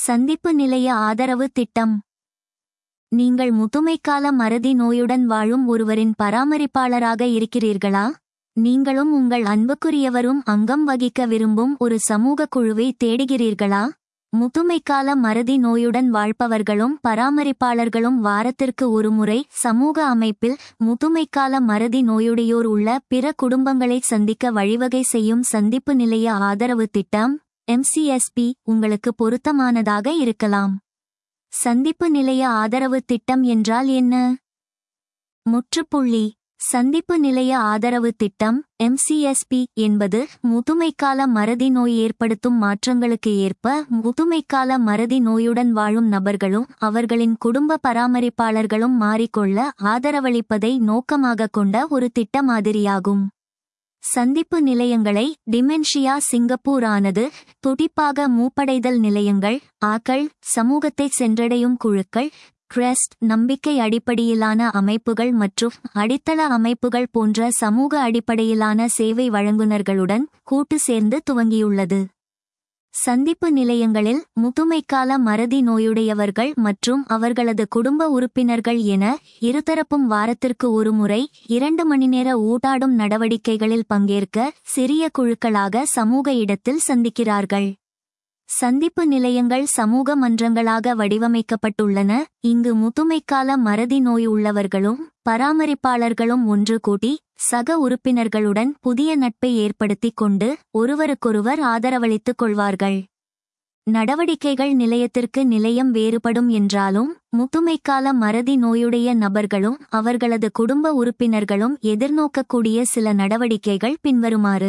சந்திப்பு நிலைய ஆதரவு திட்டம் நீங்கள் முதுமைக்கால மறதி நோயுடன் வாழும் ஒருவரின் பராமரிப்பாளராக இருக்கிறீர்களா நீங்களும் உங்கள் அன்புக்குரியவரும் அங்கம் வகிக்க விரும்பும் ஒரு சமூக குழுவை தேடுகிறீர்களா முதுமைக்கால மறதி நோயுடன் வாழ்பவர்களும் பராமரிப்பாளர்களும் வாரத்திற்கு ஒருமுறை சமூக அமைப்பில் முதுமைக்கால மறதி நோயுடையோர் உள்ள பிற குடும்பங்களை சந்திக்க வழிவகை செய்யும் சந்திப்பு நிலைய ஆதரவு திட்டம் எம்சிஎஸ்பி உங்களுக்கு பொருத்தமானதாக இருக்கலாம் சந்திப்பு நிலைய ஆதரவு திட்டம் என்றால் என்ன முற்றுப்புள்ளி சந்திப்பு நிலைய ஆதரவு திட்டம் எம்சிஎஸ்பி என்பது முதுமைக்கால மறதி நோய் ஏற்படுத்தும் மாற்றங்களுக்கு ஏற்ப முதுமைக்கால மறதி நோயுடன் வாழும் நபர்களும் அவர்களின் குடும்ப பராமரிப்பாளர்களும் மாறிக்கொள்ள ஆதரவளிப்பதை நோக்கமாக கொண்ட ஒரு திட்ட மாதிரியாகும் சந்திப்பு நிலையங்களை டிமென்ஷியா சிங்கப்பூர் ஆனது துடிப்பாக மூப்படைதல் நிலையங்கள் ஆக்கள் சமூகத்தை சென்றடையும் குழுக்கள் கிரெஸ்ட் நம்பிக்கை அடிப்படையிலான அமைப்புகள் மற்றும் அடித்தள அமைப்புகள் போன்ற சமூக அடிப்படையிலான சேவை வழங்குனர்களுடன் கூட்டு சேர்ந்து துவங்கியுள்ளது சந்திப்பு நிலையங்களில் முதுமைக்கால மறதி நோயுடையவர்கள் மற்றும் அவர்களது குடும்ப உறுப்பினர்கள் என இருதரப்பும் வாரத்திற்கு ஒருமுறை இரண்டு மணி நேர ஊடாடும் நடவடிக்கைகளில் பங்கேற்க சிறிய குழுக்களாக சமூக இடத்தில் சந்திக்கிறார்கள் சந்திப்பு நிலையங்கள் சமூக மன்றங்களாக வடிவமைக்கப்பட்டுள்ளன இங்கு முதுமைக்கால மறதி நோய் உள்ளவர்களும் பராமரிப்பாளர்களும் ஒன்று கூடி சக உறுப்பினர்களுடன் புதிய நட்பை ஏற்படுத்திக் கொண்டு ஒருவருக்கொருவர் ஆதரவளித்துக் கொள்வார்கள் நடவடிக்கைகள் நிலையத்திற்கு நிலையம் வேறுபடும் என்றாலும் முதுமைக்கால மறதி நோயுடைய நபர்களும் அவர்களது குடும்ப உறுப்பினர்களும் எதிர்நோக்கக்கூடிய சில நடவடிக்கைகள் பின்வருமாறு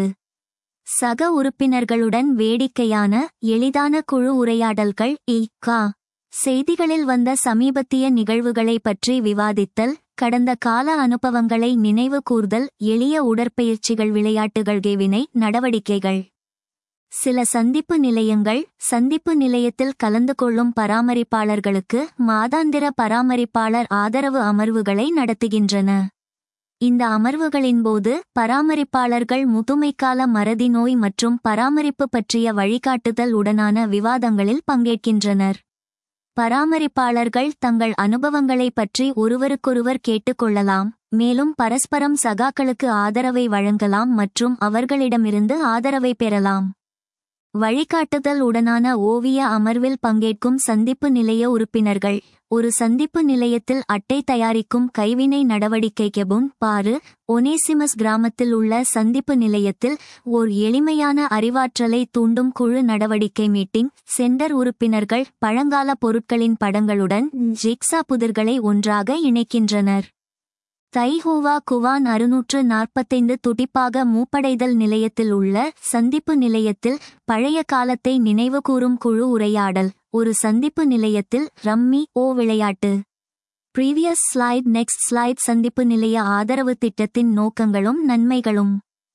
சக உறுப்பினர்களுடன் வேடிக்கையான எளிதான குழு உரையாடல்கள் இ கா செய்திகளில் வந்த சமீபத்திய நிகழ்வுகளை பற்றி விவாதித்தல் கடந்த கால அனுபவங்களை நினைவு கூர்தல் எளிய உடற்பயிற்சிகள் விளையாட்டுகள் கேவினை நடவடிக்கைகள் சில சந்திப்பு நிலையங்கள் சந்திப்பு நிலையத்தில் கலந்து கொள்ளும் பராமரிப்பாளர்களுக்கு மாதாந்திர பராமரிப்பாளர் ஆதரவு அமர்வுகளை நடத்துகின்றன இந்த அமர்வுகளின் போது பராமரிப்பாளர்கள் முதுமைக்கால மறதி நோய் மற்றும் பராமரிப்பு பற்றிய வழிகாட்டுதல் உடனான விவாதங்களில் பங்கேற்கின்றனர் பராமரிப்பாளர்கள் தங்கள் அனுபவங்களை பற்றி ஒருவருக்கொருவர் கேட்டுக்கொள்ளலாம் மேலும் பரஸ்பரம் சகாக்களுக்கு ஆதரவை வழங்கலாம் மற்றும் அவர்களிடமிருந்து ஆதரவை பெறலாம் வழிகாட்டுதல் உடனான ஓவிய அமர்வில் பங்கேற்கும் சந்திப்பு நிலைய உறுப்பினர்கள் ஒரு சந்திப்பு நிலையத்தில் அட்டை தயாரிக்கும் கைவினை நடவடிக்கைக்கெபுன் பாரு ஒனேசிமஸ் கிராமத்தில் உள்ள சந்திப்பு நிலையத்தில் ஓர் எளிமையான அறிவாற்றலை தூண்டும் குழு நடவடிக்கை மீட்டிங் சென்டர் உறுப்பினர்கள் பழங்கால பொருட்களின் படங்களுடன் ஜிக்ஸா புதிர்களை ஒன்றாக இணைக்கின்றனர் தைஹோவா குவான் அறுநூற்று நாற்பத்தைந்து துடிப்பாக மூப்படைதல் நிலையத்தில் உள்ள சந்திப்பு நிலையத்தில் பழைய காலத்தை நினைவுகூரும் குழு உரையாடல் ஒரு சந்திப்பு நிலையத்தில் ரம்மி ஓ விளையாட்டு ப்ரீவியஸ் ஸ்லைட் நெக்ஸ்ட் ஸ்லைட் சந்திப்பு நிலைய ஆதரவு திட்டத்தின் நோக்கங்களும் நன்மைகளும்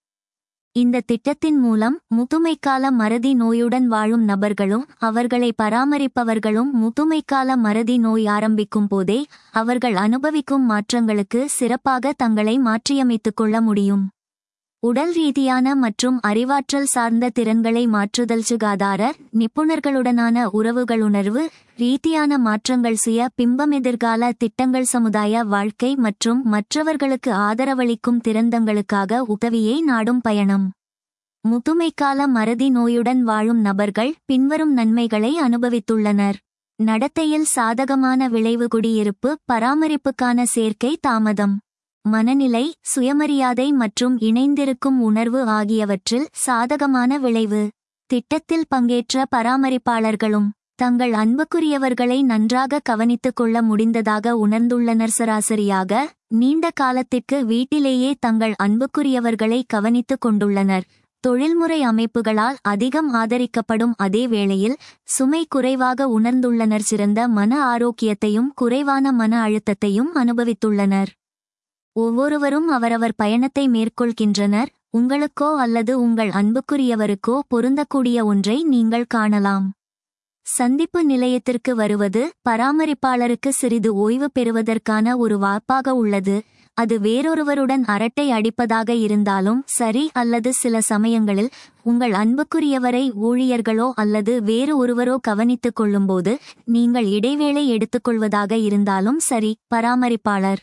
இந்த திட்டத்தின் மூலம் முதுமைக்கால மறதி நோயுடன் வாழும் நபர்களும் அவர்களை பராமரிப்பவர்களும் முதுமைக்கால மறதி நோய் ஆரம்பிக்கும் போதே அவர்கள் அனுபவிக்கும் மாற்றங்களுக்கு சிறப்பாக தங்களை மாற்றியமைத்துக் கொள்ள முடியும் உடல் ரீதியான மற்றும் அறிவாற்றல் சார்ந்த திறன்களை மாற்றுதல் சுகாதார நிபுணர்களுடனான உறவுகளுணர்வு ரீதியான மாற்றங்கள் சுய பிம்பம் எதிர்கால திட்டங்கள் சமுதாய வாழ்க்கை மற்றும் மற்றவர்களுக்கு ஆதரவளிக்கும் திறந்தங்களுக்காக உதவியை நாடும் பயணம் முதுமைக்கால மறதி நோயுடன் வாழும் நபர்கள் பின்வரும் நன்மைகளை அனுபவித்துள்ளனர் நடத்தையில் சாதகமான விளைவு குடியிருப்பு பராமரிப்புக்கான சேர்க்கை தாமதம் மனநிலை சுயமரியாதை மற்றும் இணைந்திருக்கும் உணர்வு ஆகியவற்றில் சாதகமான விளைவு திட்டத்தில் பங்கேற்ற பராமரிப்பாளர்களும் தங்கள் அன்புக்குரியவர்களை நன்றாக கவனித்துக் கொள்ள முடிந்ததாக உணர்ந்துள்ளனர் சராசரியாக நீண்ட காலத்திற்கு வீட்டிலேயே தங்கள் அன்புக்குரியவர்களை கவனித்துக் கொண்டுள்ளனர் தொழில்முறை அமைப்புகளால் அதிகம் ஆதரிக்கப்படும் அதே வேளையில் சுமை குறைவாக உணர்ந்துள்ளனர் சிறந்த மன ஆரோக்கியத்தையும் குறைவான மன அழுத்தத்தையும் அனுபவித்துள்ளனர் ஒவ்வொருவரும் அவரவர் பயணத்தை மேற்கொள்கின்றனர் உங்களுக்கோ அல்லது உங்கள் அன்புக்குரியவருக்கோ பொருந்தக்கூடிய ஒன்றை நீங்கள் காணலாம் சந்திப்பு நிலையத்திற்கு வருவது பராமரிப்பாளருக்கு சிறிது ஓய்வு பெறுவதற்கான ஒரு வாய்ப்பாக உள்ளது அது வேறொருவருடன் அரட்டை அடிப்பதாக இருந்தாலும் சரி அல்லது சில சமயங்களில் உங்கள் அன்புக்குரியவரை ஊழியர்களோ அல்லது வேறு ஒருவரோ கவனித்துக் கொள்ளும்போது நீங்கள் இடைவேளை எடுத்துக்கொள்வதாக இருந்தாலும் சரி பராமரிப்பாளர்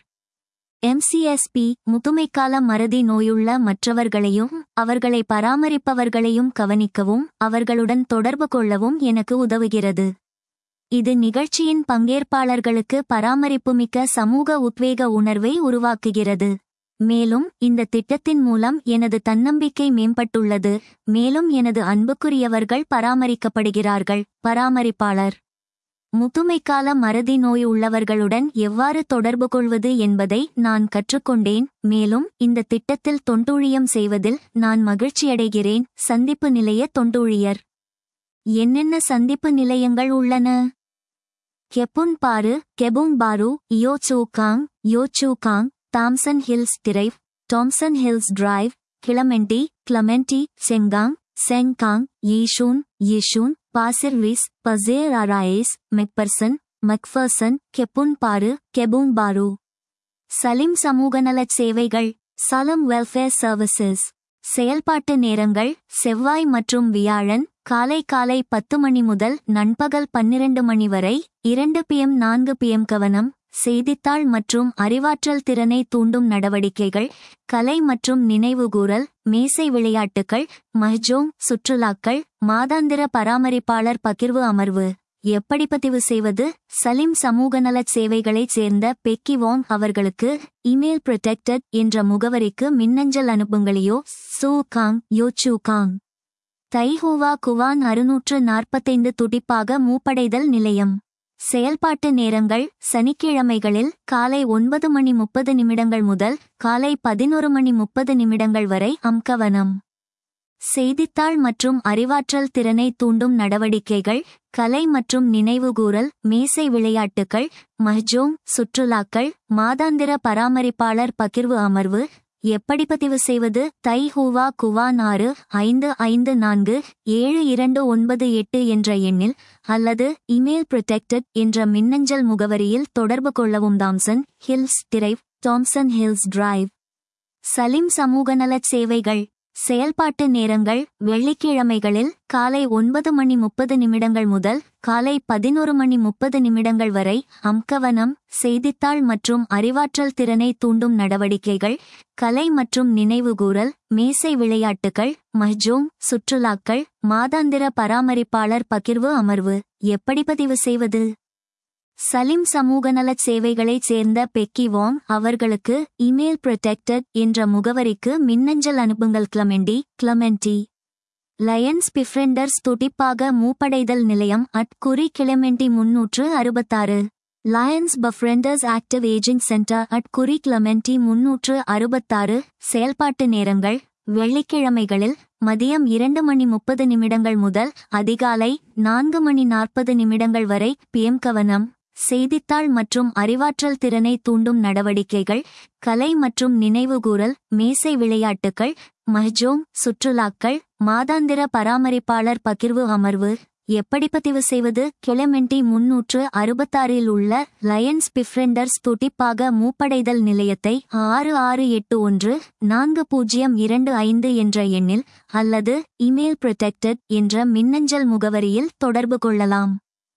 எம்சிஎஸ்பி முதுமைக்கால மறதி நோயுள்ள மற்றவர்களையும் அவர்களை பராமரிப்பவர்களையும் கவனிக்கவும் அவர்களுடன் தொடர்பு கொள்ளவும் எனக்கு உதவுகிறது இது நிகழ்ச்சியின் பங்கேற்பாளர்களுக்கு பராமரிப்புமிக்க சமூக உத்வேக உணர்வை உருவாக்குகிறது மேலும் இந்த திட்டத்தின் மூலம் எனது தன்னம்பிக்கை மேம்பட்டுள்ளது மேலும் எனது அன்புக்குரியவர்கள் பராமரிக்கப்படுகிறார்கள் பராமரிப்பாளர் முதுமைக்கால மறதி நோய் உள்ளவர்களுடன் எவ்வாறு தொடர்பு கொள்வது என்பதை நான் கற்றுக்கொண்டேன் மேலும் இந்த திட்டத்தில் தொண்டூழியம் செய்வதில் நான் மகிழ்ச்சியடைகிறேன் சந்திப்பு நிலைய தொண்டூழியர் என்னென்ன சந்திப்பு நிலையங்கள் உள்ளன கெப்புன் Baru Kebun Baru Yio Chu Kang Yio Chu Kang Thomson Hills Drive Thomson Hills Drive Clementi Clementi Sengkang Sengkang Yishun Yishun Pasir Ris Pasir Ris MacPherson MacPherson Kebun Baru Kebun பாரு சலிம் சமூக நலச் சேவைகள் சலம் வெல்ஃபேர் சர்வீசஸ் செயல்பாட்டு நேரங்கள் செவ்வாய் மற்றும் வியாழன் காலை காலை பத்து மணி முதல் நண்பகல் பன்னிரண்டு மணி வரை இரண்டு பிஎம் நான்கு பிஎம் கவனம் செய்தித்தாள் மற்றும் அறிவாற்றல் திறனை தூண்டும் நடவடிக்கைகள் கலை மற்றும் நினைவுகூரல் மேசை விளையாட்டுகள் மஹ்ஜோங் சுற்றுலாக்கள் மாதாந்திர பராமரிப்பாளர் பகிர்வு அமர்வு எப்படி பதிவு செய்வது சலீம் சமூக நலச் சேவைகளைச் சேர்ந்த பெக்கி வாங் அவர்களுக்கு இமெயில் ப்ரொடெக்டட் என்ற முகவரிக்கு மின்னஞ்சல் அனுப்புங்களையோ சூ காங் யோ சூ காங் தைஹூவா குவான் அறுநூற்று நாற்பத்தைந்து துடிப்பாக மூப்படைதல் நிலையம் செயல்பாட்டு நேரங்கள் சனிக்கிழமைகளில் காலை ஒன்பது மணி முப்பது நிமிடங்கள் முதல் காலை பதினொரு மணி முப்பது நிமிடங்கள் வரை அம்கவனம் செய்தித்தாள் மற்றும் அறிவாற்றல் திறனை தூண்டும் நடவடிக்கைகள் கலை மற்றும் நினைவுகூரல் மேசை விளையாட்டுகள் மஹ்ஜோங் சுற்றுலாக்கள் மாதாந்திர பராமரிப்பாளர் பகிர்வு அமர்வு எப்படி பதிவு செய்வது தை ஹூவா குவான் ஆறு ஐந்து ஐந்து நான்கு ஏழு இரண்டு ஒன்பது எட்டு என்ற எண்ணில் அல்லது இமெயில் ப்ரொடெக்டட் என்ற மின்னஞ்சல் முகவரியில் தொடர்பு கொள்ளவும் Thomson Hills Drive Thomson Hills Drive Salim சமூக நலச் சேவைகள் செயல்பாட்டு நேரங்கள் வெள்ளிக்கிழமைகளில் காலை ஒன்பது மணி முப்பது நிமிடங்கள் முதல் காலை பதினோரு மணி முப்பது நிமிடங்கள் வரை அம்கவனம் செய்தித்தாள் மற்றும் அறிவாற்றல் திறனை தூண்டும் நடவடிக்கைகள் கலை மற்றும் நினைவுகூரல் மேசை விளையாட்டுகள் மஹ்ஜோங் சுற்றுலாக்கள் மாதாந்திர பராமரிப்பாளர் பகிர்வு அமர்வு எப்படி பதிவு செய்வது சலிம் சமூக நலச் சேவைகளைச் சேர்ந்த பெக்கி வாங் அவர்களுக்கு இமெயில் ப்ரொடெக்டட் என்ற முகவரிக்கு மின்னஞ்சல் அனுப்புங்கள் கிளமெண்டி கிளமெண்டி லயன்ஸ் பிஃப்ரெண்டர்ஸ் துடிப்பாக மூப்படைதல் நிலையம் அட் குறி கிளமெண்டி முன்னூற்று அறுபத்தாறு Lions Befrienders Active Ageing Centre at குறி கிளமெண்டி முன்னூற்று அறுபத்தாறு செயல்பாட்டு நேரங்கள் வெள்ளிக்கிழமைகளில் மதியம் இரண்டு மணி முப்பது நிமிடங்கள் முதல் அதிகாலை நான்கு மணி நாற்பது நிமிடங்கள் வரை பிஎம் கவனம் செய்தித்தாள் மற்றும் அறிவாற்றல் திறனை தூண்டும் நடவடிக்கைகள் கலை மற்றும் நினைவுகூரல் மேசை விளையாட்டுகள் மஹ்ஜோங் சுற்றுலாக்கள் மாதாந்திர பராமரிப்பாளர் பகிர்வு அமர்வு எப்படி பதிவு செய்வது கிளமெண்டி முன்னூற்று அறுபத்தாறில் உள்ள லயன்ஸ் பிஃப்ரெண்டர்ஸ் துடிப்பாக மூப்படைதல் நிலையத்தை ஆறு ஆறு எட்டு ஒன்று நான்கு பூஜ்ஜியம் இரண்டு ஐந்து என்ற எண்ணில் அல்லது இமெயில் ப்ரொடெக்டட் என்ற மின்னஞ்சல் முகவரியில் தொடர்பு கொள்ளலாம்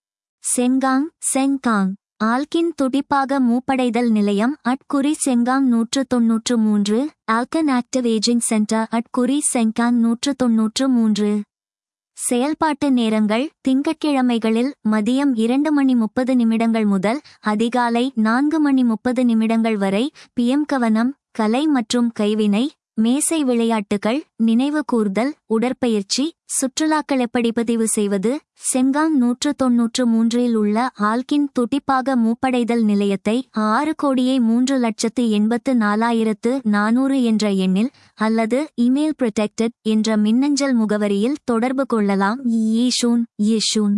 செங்காங் செங்காங் ஆல்கின் துடிப்பாக மூப்படைதல் நிலையம் அட் குறி செங்காங் நூற்று தொன்னூற்று மூன்று ஆல்கன் ஆக்டிவ் ஏஜிங் சென்டர் அட் குறி செங்காங் நூற்று தொன்னூற்று மூன்று செயல்பாட்டு நேரங்கள் திங்கட்கிழமைகளில் மதியம் இரண்டு மணி முப்பது நிமிடங்கள் முதல் அதிகாலை நான்கு மணி முப்பது நிமிடங்கள் வரை பிஎம் கவனம் கலை மற்றும் கைவினை மேசை விளையாட்டுகள் நினைவு கூர்தல் உடற்பயிற்சி சுற்றுலாக்கள் எப்படி பதிவு செய்வது செங்காங் நூற்று தொன்னூற்று மூன்றில் உள்ள ஆல்கின் துடிப்பாக மூப்படைதல் நிலையத்தை ஆறு கோடியே மூன்று லட்சத்து எண்பத்து நாலாயிரத்து நானூறு என்ற எண்ணில் அல்லது இமெயில் ப்ரொடெக்டட் என்ற மின்னஞ்சல் முகவரியில் தொடர்பு கொள்ளலாம் ஈஷூன் ஈஷூன்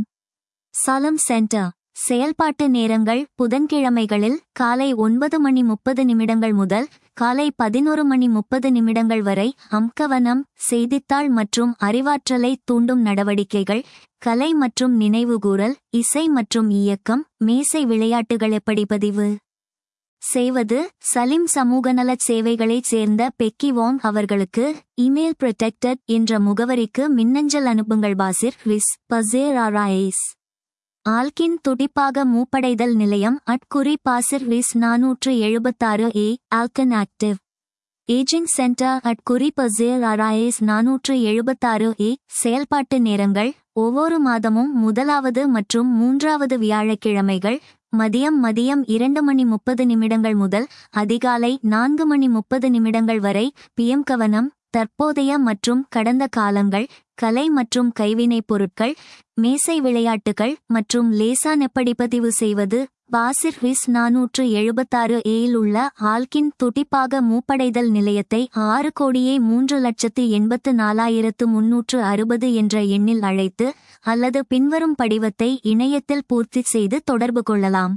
சலம் சென்டர் செயல்பாட்டு நேரங்கள் புதன்கிழமைகளில் காலை ஒன்பது மணி முப்பது நிமிடங்கள் முதல் காலை பதினொரு மணி முப்பது நிமிடங்கள் வரை அம்கவனம் செய்தித்தாள் மற்றும் அறிவாற்றலை தூண்டும் நடவடிக்கைகள் கலை மற்றும் நினைவுகூரல் இசை மற்றும் இயக்கம் மேசை விளையாட்டுகள் எப்படி பதிவு செய்வது சலிம் சமூகநலச் சேவைகளைச் சேர்ந்த பெக்கி வாங் அவர்களுக்கு இமெயில் ப்ரொடெக்டட் என்ற முகவரிக்கு மின்னஞ்சல் அனுப்புங்கள் பாசிர் ரிஸ் பசேர் ஆராய்ஸ் ஆல்கின் துடிப்பாக மூப்படைதல் நிலையம் அட்குறி பாசிர் ரிஸ் நாநூற்று எழுபத்தாறு ஏ ஆல்கன் ஆக்டிவ் ஏஜிங் சென்டர் அட் குறி பசேர் அராயஸ் நாநூற்று எழுபத்தாறு ஏ செயல்பாட்டு நேரங்கள் ஒவ்வொரு மாதமும் முதலாவது மற்றும் மூன்றாவது வியாழக்கிழமைகள் மதியம் மதியம் இரண்டு மணி முப்பது நிமிடங்கள் முதல் அதிகாலை நான்கு மணி முப்பது நிமிடங்கள் வரை பிஎம் கவனம் தற்போதைய மற்றும் கடந்த காலங்கள் கலை மற்றும் கைவினைப் பொருட்கள் மேசை விளையாட்டுகள் மற்றும் லேசான படிப்பதிவு செய்வது பாசிர் ரிஸ் நாநூற்று எழுபத்தாறு ஏயில் உள்ள ஆல்கின் துடிப்பாக மூப்படைதல் நிலையத்தை ஆறு கோடியே மூன்று லட்சத்து எண்பத்து நாலாயிரத்து முன்னூற்று அறுபது என்ற எண்ணில் அழைத்து அல்லது பின்வரும் படிவத்தை இணையத்தில் பூர்த்தி செய்து தொடர்பு கொள்ளலாம்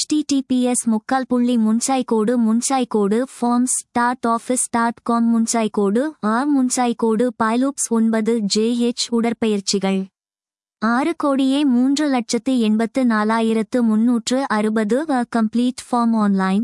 https முக்கால் புள்ளி முன்சாய் கோடு முன்சாய் கோடு forms dot office dot com முன்சாய் கோடு ஆர் முன்சாய் கோடு பைலூப்ஸ் ஒன்பது ஜேஹெச் உடற்பயிற்சிகள் ஆறு கோடியே மூன்று லட்சத்து எண்பத்து நாலாயிரத்து முன்னூற்று அறுபது கம்ப்ளீட் ஃபார்ம் ஆன்லைன்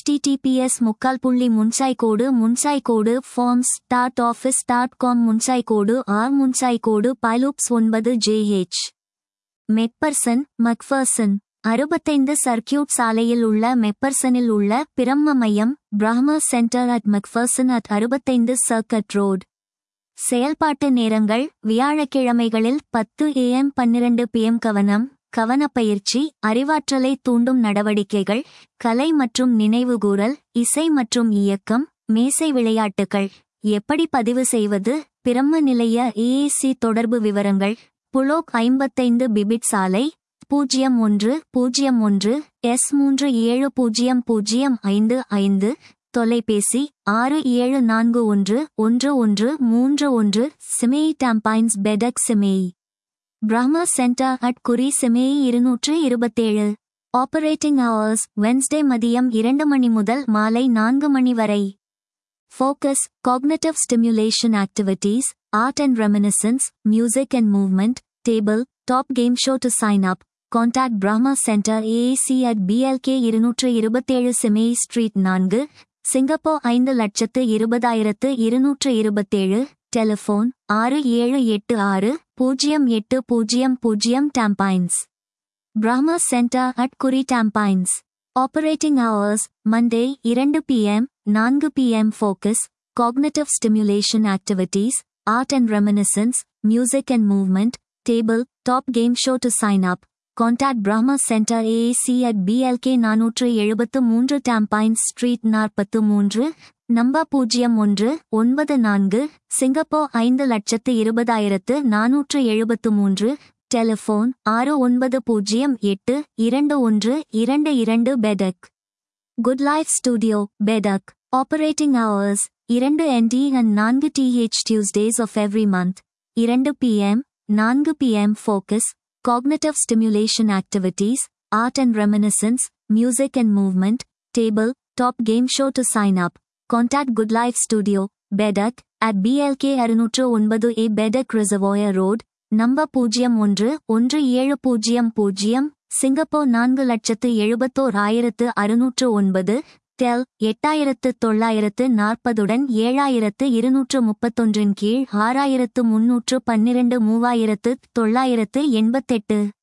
https முக்கால் புள்ளி முன்சாய் கோடு முன்சாய் கோடு forms dot office dot com முன்சாய் கோடு ஆர் முன்சாய் கோடு பைலூப்ஸ் ஒன்பது ஜேஹெச் மெப்பர்சன் மக்ஃபர்சன் அறுபத்தைந்து சர்க்கியூட் சாலையில் உள்ள மெப்பர்சனில் உள்ள பிரம்ம மையம் Brahm Centre at MacPherson at அறுபத்தைந்து சர்க்கட் ரோட் செயல்பாட்டு நேரங்கள் வியாழக்கிழமைகளில் பத்து ஏஎம் பன்னிரண்டு பிஎம் கவனம் கவனப்பயிற்சி அறிவாற்றலை தூண்டும் நடவடிக்கைகள் கலை மற்றும் நினைவுகூரல் இசை மற்றும் இயக்கம் மேசை விளையாட்டுகள் எப்படி பதிவு செய்வது பிரம்ம நிலைய ஏஏசி தொடர்பு விவரங்கள் புலோக் ஐம்பத்தைந்து பிபிட் சாலை பூஜ்ஜியம் ஒன்று பூஜ்ஜியம் ஒன்று எஸ் மூன்று ஏழு பூஜ்ஜியம் பூஜ்ஜியம் ஐந்து ஐந்து தொலைபேசி ஆறு ஏழு நான்கு ஒன்று ஒன்று ஒன்று மூன்று ஒன்று சிமேய் டாம்பைன்ஸ் பெடக் சிமேய் பிரஹ்மா சென்டர் அட் குறி சிமேய் இருநூற்று இருபத்தேழு ஆப்பரேட்டிங் ஹவர்ஸ் வென்ஸ்டே மதியம் இரண்டு மணி முதல் மாலை நான்கு மணி வரை focus cognitive stimulation activities art and reminiscence music and movement table top game show to sign up contact Brahma Centre A A C at B L K இருநூற்று இருபத்தேழு சிமேய் ஸ்ட்ரீட் நான்கு சிங்கப்பூர் ஐந்து லட்சத்து இருபதாயிரத்து இருநூற்று இருபத்தேழு டெலிஃபோன் ஆறு ஏழு எட்டு ஆறு பூஜ்ஜியம் எட்டு பூஜ்ஜியம் பூஜ்ஜியம் டாம்பைன்ஸ் பிரஹ்மா சென்டர் அட் குறி டாம்பைன்ஸ் ஆப்பரேட்டிங் ஹவர்ஸ் மண்டே இரண்டு பிஎம் நான்கு P M focus cognitive stimulation activities art and reminiscence music and movement table top game show to sign up contact Brahma Centre A A C at B L K நானூற்று எழுபத்து மூன்று டாம்பைன்ஸ் ஸ்ட்ரீட் நாற்பத்து மூன்று number பூஜ்ஜியம் ஒன்று ஒன்பது நான்கு சிங்கப்பூர் ஐந்து லட்சத்து இருபதாயிரத்து நானூற்று எழுபத்து மூன்று டெலிஃபோன் ஆறு ஒன்பது பூஜ்ஜியம் எட்டு இரண்டு ஒன்று இரண்டு இரண்டு Bedok Good Life Studio Bedok operating hours இரண்டு என்டி அண்ட் நான்கு T H Tuesdays of every month இரண்டு பிஎம் நான்கு P M focus cognitive stimulation activities, art and reminiscence, music and movement, table, top game show to sign up. Contact Good Life Studio, Bedak, at BLK அறுநூற்று ஒன்பது A Bedok Reservoir Road number பூஜ்ஜியம் ஒன்று ஒன்று ஏழு பூஜ்ஜியம் பூஜ்ஜியம் Singapore நான்கு லட்சத்து எழுபத்தோர் ஆயிரத்து அறுநூற்று ஒன்பது டெல் எட்டாயிரத்து தொள்ளாயிரத்து நாற்பதுடன் ஏழாயிரத்து இருநூற்று முப்பத்தொன்றின் கீழ் ஆறாயிரத்து முன்னூற்று பன்னிரண்டு மூவாயிரத்து தொள்ளாயிரத்து எண்பத்தெட்டு